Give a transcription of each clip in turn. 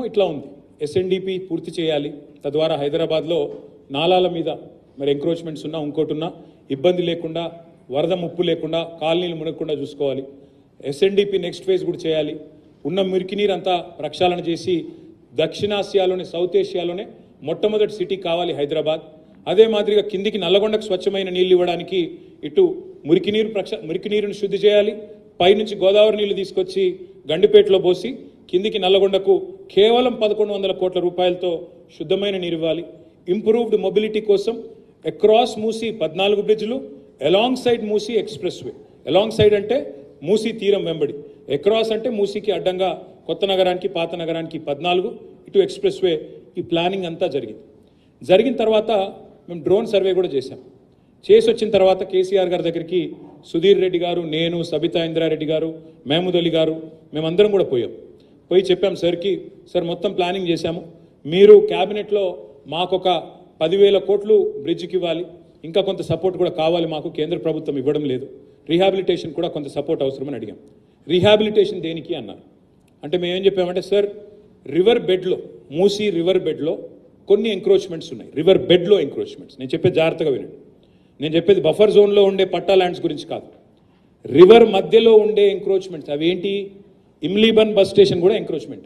ఇట్లా ఉంది ఎస్ఎన్డిపి పూర్తి చేయాలి తద్వారా హైదరాబాద్లో నాలాల మీద మరి ఎంక్రోచ్మెంట్స్ ఉన్నా ఇంకోటి ఉన్నా ఇబ్బంది లేకుండా వరద ముప్పు లేకుండా కాలనీలు మునగకుండా చూసుకోవాలి ఎస్ఎన్డిపి నెక్స్ట్ ఫేజ్ కూడా చేయాలి ఉన్న మురికి నీరు అంతా ప్రక్షాళన చేసి దక్షిణాసియాలోనే సౌత్ ఏషియాలోనే మొట్టమొదటి సిటీ కావాలి హైదరాబాద్ అదే మాదిరిగా కిందికి నల్లగొండకు స్వచ్ఛమైన నీళ్లు ఇవ్వడానికి ఇటు మురికి నీరు ప్రక్ష మురికి నీరుని శుద్ధి చేయాలి పైనుంచి గోదావరి నీళ్లు తీసుకొచ్చి గండిపేటలో పోసి కిందికి నల్లగొండకు కేవలం పదకొండు వందల కోట్ల రూపాయలతో శుద్ధమైన నీరు ఇవ్వాలి ఇంప్రూవ్డ్ మొబిలిటీ కోసం అక్రాస్ మూసీ పద్నాలుగు బ్రిడ్జ్లు along side Musi expressway along side అంటే మూసీ తీరం వెంబడి అక్రాస్ అంటే మూసీకి అడ్డంగా కొత్త నగరానికి పాత నగరానికి పద్నాలుగు ఇటు ఎక్స్ప్రెస్ వే ఈ ప్లానింగ్ అంతా జరిగింది జరిగిన తర్వాత మేము డ్రోన్ సర్వే కూడా చేశాం చేసి వచ్చిన తర్వాత కేసీఆర్ గారి దగ్గరికి సుధీర్ రెడ్డి గారు నేను సబితా ఇంద్రారెడ్డి గారు మహమూద్ అలీ గారు మేమందరం కూడా పోయాం పోయి చెప్పాం సార్కి సార్ మొత్తం ప్లానింగ్ చేశాము మీరు క్యాబినెట్లో మాకొక పదివేల కోట్లు బ్రిడ్జ్కి ఇవ్వాలి ఇంకా కొంత సపోర్ట్ కూడా కావాలి మాకు కేంద్ర ప్రభుత్వం ఇవ్వడం లేదు రీహాబిలిటేషన్ కూడా కొంత సపోర్ట్ అవసరమని అడిగాం రీహాబిలిటేషన్ దేనికి అన్నారు అంటే మేము ఏం చెప్పామంటే సార్ రివర్ బెడ్లో మూసీ రివర్ బెడ్లో కొన్ని ఎంక్రోచ్మెంట్స్ ఉన్నాయి రివర్ బెడ్లో ఎంక్రోచ్మెంట్స్ నేను చెప్పేది జాగ్రత్తగా వినండి నేను చెప్పేది బఫర్ జోన్లో ఉండే పట్టా ల్యాండ్స్ గురించి కాదు రివర్ మధ్యలో ఉండే ఎంక్రోచ్మెంట్స్ అవి ఏంటి ఇమ్లీబన్ బస్ స్టేషన్ కూడా ఎంక్రోచ్మెంట్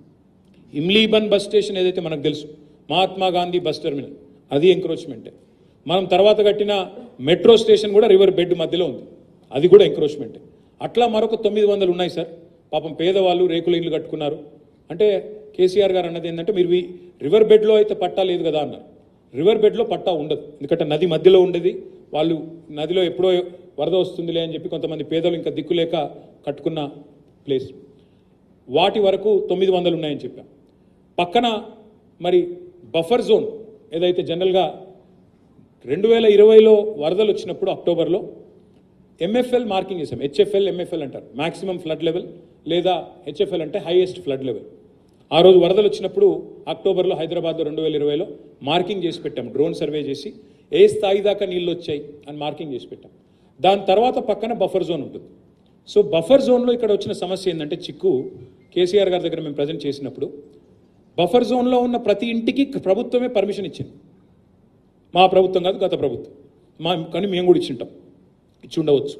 ఇమ్లీబన్ బస్ స్టేషన్ ఏదైతే మనకు తెలుసు మహాత్మా గాంధీ బస్ టెర్మినల్ అది ఎంక్రోచ్మెంటే మనం తర్వాత కట్టిన మెట్రో స్టేషన్ కూడా రివర్ బెడ్ మధ్యలో ఉంది అది కూడా ఎంక్రోచ్మెంటే అట్లా మరొక తొమ్మిది వందలు ఉన్నాయి సార్ పాపం పేదవాళ్ళు రేకుల ఇల్లు కట్టుకున్నారు అంటే కేసీఆర్ గారు అన్నది ఏంటంటే మీరు ఈ రివర్ బెడ్లో అయితే పట్టా లేదు కదా అన్నారు రివర్ బెడ్లో పట్టా ఉండదు ఎందుకంటే నది మధ్యలో ఉండేది వాళ్ళు నదిలో ఎప్పుడో వరద వస్తుందిలే అని చెప్పి కొంతమంది పేదలు ఇంకా దిక్కులేక కట్టుకున్న ప్లేస్ వాటి వరకు తొమ్మిది వందలు ఉన్నాయని చెప్పాం పక్కన మరి బఫర్ జోన్ ఏదైతే జనరల్గా రెండు వేల ఇరవైలో వరదలు వచ్చినప్పుడు అక్టోబర్లో ఎంఎఫ్ఎల్ మార్కింగ్ చేసాం హెచ్ఎఫ్ఎల్ ఎంఎఫ్ఎల్ అంటారు మాక్సిమం ఫ్లడ్ లెవెల్ లేదా హెచ్ఎఫ్ఎల్ అంటే హైయెస్ట్ ఫ్లడ్ లెవెల్ ఆ రోజు వరదలు వచ్చినప్పుడు అక్టోబర్లో హైదరాబాద్లో రెండు వేల ఇరవైలో మార్కింగ్ చేసి పెట్టాం డ్రోన్ సర్వే చేసి ఏ స్థాయి దాకా నీళ్ళు వచ్చాయి అని మార్కింగ్ చేసి పెట్టాం దాని తర్వాత పక్కన బఫర్ జోన్ ఉంటుంది సో బఫర్ జోన్లో ఇక్కడ వచ్చిన సమస్య ఏంటంటే చిక్కు కేసీఆర్ గారి దగ్గర మేము ప్రజెంట్ చేసినప్పుడు బఫర్ జోన్లో ఉన్న ప్రతి ఇంటికి ప్రభుత్వమే పర్మిషన్ ఇచ్చింది మా ప్రభుత్వం కాదు గత ప్రభుత్వం మా కానీ మేము కూడా ఇచ్చింటాం ఇచ్చి ఉండవచ్చు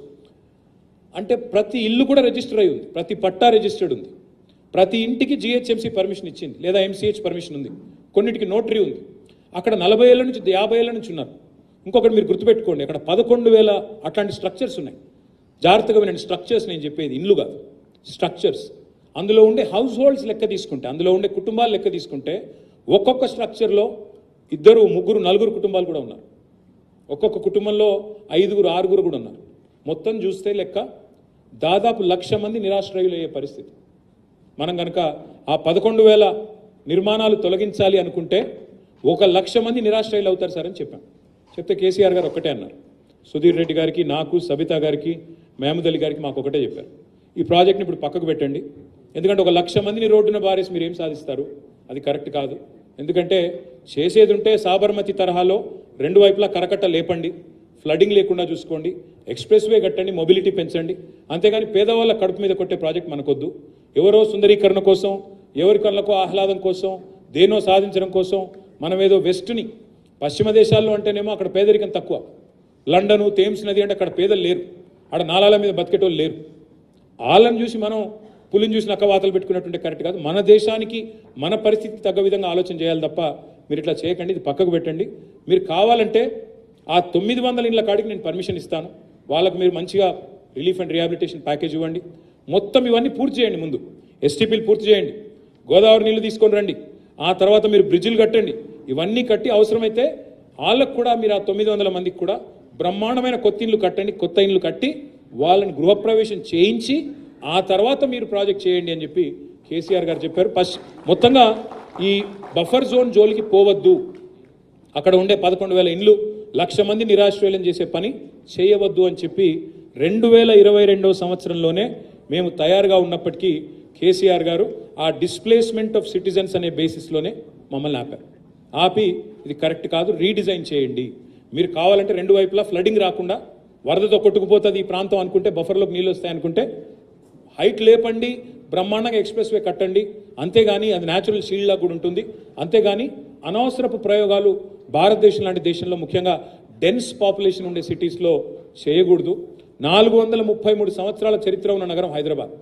అంటే ప్రతి ఇల్లు కూడా రిజిస్టర్ అయి ఉంది ప్రతి పట్టా రిజిస్టర్డ్ ఉంది ప్రతి ఇంటికి జిహెచ్ఎంసీ పర్మిషన్ ఇచ్చింది లేదా ఎంసీహెచ్ పర్మిషన్ ఉంది కొన్నిటికి నోటరీ ఉంది అక్కడ నలభై ఏళ్ళ నుంచి యాభై ఏళ్ళ నుంచి ఉన్నారు ఇంకొకటి మీరు గుర్తుపెట్టుకోండి అక్కడ పదకొండు వేల అట్లాంటి స్ట్రక్చర్స్ ఉన్నాయి జాగ్రత్తగా వినండి స్ట్రక్చర్స్ నేను చెప్పేది ఇల్లు కాదు స్ట్రక్చర్స్ అందులో ఉండే హౌస్ హోల్డ్స్ లెక్క తీసుకుంటే అందులో ఉండే కుటుంబాలు లెక్క తీసుకుంటే ఒక్కొక్క స్ట్రక్చర్లో ఇద్దరు ముగ్గురు నలుగురు కుటుంబాలు కూడా ఉన్నారు ఒక్కొక్క కుటుంబంలో ఐదుగురు ఆరుగురు కూడా ఉన్నారు మొత్తం చూస్తే లెక్క దాదాపు లక్ష మంది నిరాశ్రయులు అయ్యే పరిస్థితి మనం కనుక ఆ పదకొండు వేల నిర్మాణాలు తొలగించాలి అనుకుంటే ఒక లక్ష మంది నిరాశ్రయులు అవుతారు సార్ అని చెప్పాం చెప్తే కేసీఆర్ గారు ఒక్కటే అన్నారు సుధీర్ రెడ్డి గారికి నాకు సబితా గారికి మహమూద్ అలీ గారికి మాకు ఒకటే చెప్పారు ఈ ప్రాజెక్ట్ని ఇప్పుడు పక్కకు పెట్టండి ఎందుకంటే ఒక లక్ష మందిని రోడ్డున బారేసి మీరు ఏం సాధిస్తారు అది కరెక్ట్ కాదు ఎందుకంటే చేసేది ఉంటే సాబర్మతి తరహాలో రెండు వైపులా కరకట్ట లేపండి ఫ్లడింగ్ లేకుండా చూసుకోండి ఎక్స్ప్రెస్ వే కట్టండి మొబిలిటీ పెంచండి అంతేగాని పేదవాళ్ళ కడుపు మీద కొట్టే ప్రాజెక్ట్ మనకొద్దు ఎవరో సుందరీకరణ కోసం ఎవరి కళ్ళకో ఆహ్లాదం కోసం దేనో సాధించడం కోసం మనం ఏదో వెస్ట్ని పశ్చిమ దేశాల్లో అంటేనేమో అక్కడ పేదరికం తక్కువ లండను థేమ్స్ నది అంటే అక్కడ పేదలు లేరు అక్కడ నాలాల మీద బతికేటోళ్ళు లేరు వాళ్ళని చూసి మనం పులిని చూసి నక్కవాతలు పెట్టుకున్నట్టుంటే కరెక్ట్ కాదు మన దేశానికి మన పరిస్థితికి తగ్గ విధంగా ఆలోచన చేయాలి తప్ప మీరు ఇట్లా చేయకండి ఇది పక్కకు పెట్టండి మీరు కావాలంటే ఆ తొమ్మిది వందల ఇళ్ళ కాడికి నేను పర్మిషన్ ఇస్తాను వాళ్ళకు మీరు మంచిగా రిలీఫ్ అండ్ రిహాబిలిటేషన్ ప్యాకేజ్ ఇవ్వండి మొత్తం ఇవన్నీ పూర్తి చేయండి ముందు ఎస్టీపీలు పూర్తి చేయండి గోదావరి నీళ్లు తీసుకొని రండి ఆ తర్వాత మీరు బ్రిడ్జిలు కట్టండి ఇవన్నీ కట్టి అవసరమైతే వాళ్ళకు కూడా మీరు ఆ తొమ్మిది వందల మందికి కూడా బ్రహ్మాండమైన కొత్త ఇండ్లు కట్టండి కొత్త ఇండ్లు కట్టి వాళ్ళని గృహప్రవేశం చేయించి ఆ తర్వాత మీరు ప్రాజెక్ట్ చేయండి అని చెప్పి కేసీఆర్ గారు చెప్పారు ఫస్ట్ మొత్తంగా ఈ బఫర్ జోన్ జోలికి పోవద్దు అక్కడ ఉండే పదకొండు వేల ఇండ్లు లక్ష మంది నిరాశ్రయులను చేసే పని చేయవద్దు అని చెప్పి రెండు వేల ఇరవై రెండవ సంవత్సరంలోనే మేము తయారుగా ఉన్నప్పటికీ కేసీఆర్ గారు ఆ డిస్ప్లేస్మెంట్ ఆఫ్ సిటిజన్స్ అనే బేసిస్లోనే మమ్మల్ని ఆపారు ఆపి ఇది కరెక్ట్ కాదు రీడిజైన్ చేయండి మీరు కావాలంటే రెండు వైపులా ఫ్లడింగ్ రాకుండా వరదతో కొట్టుకుపోతుంది ఈ ప్రాంతం అనుకుంటే బఫర్లోకి నీళ్ళు వస్తాయి అనుకుంటే హైట్ లేపండి బ్రహ్మాండంగా ఎక్స్ప్రెస్ వే కట్టండి అంతేగాని అది న్యాచురల్ షీల్డ్ లాగా కూడా ఉంటుంది అంతేగాని అనవసరపు ప్రయోగాలు భారతదేశం లాంటి దేశంలో ముఖ్యంగా డెన్స్ పాపులేషన్ ఉండే సిటీస్లో చేయకూడదు నాలుగు వందల ముప్పై మూడు సంవత్సరాల చరిత్ర ఉన్న నగరం హైదరాబాద్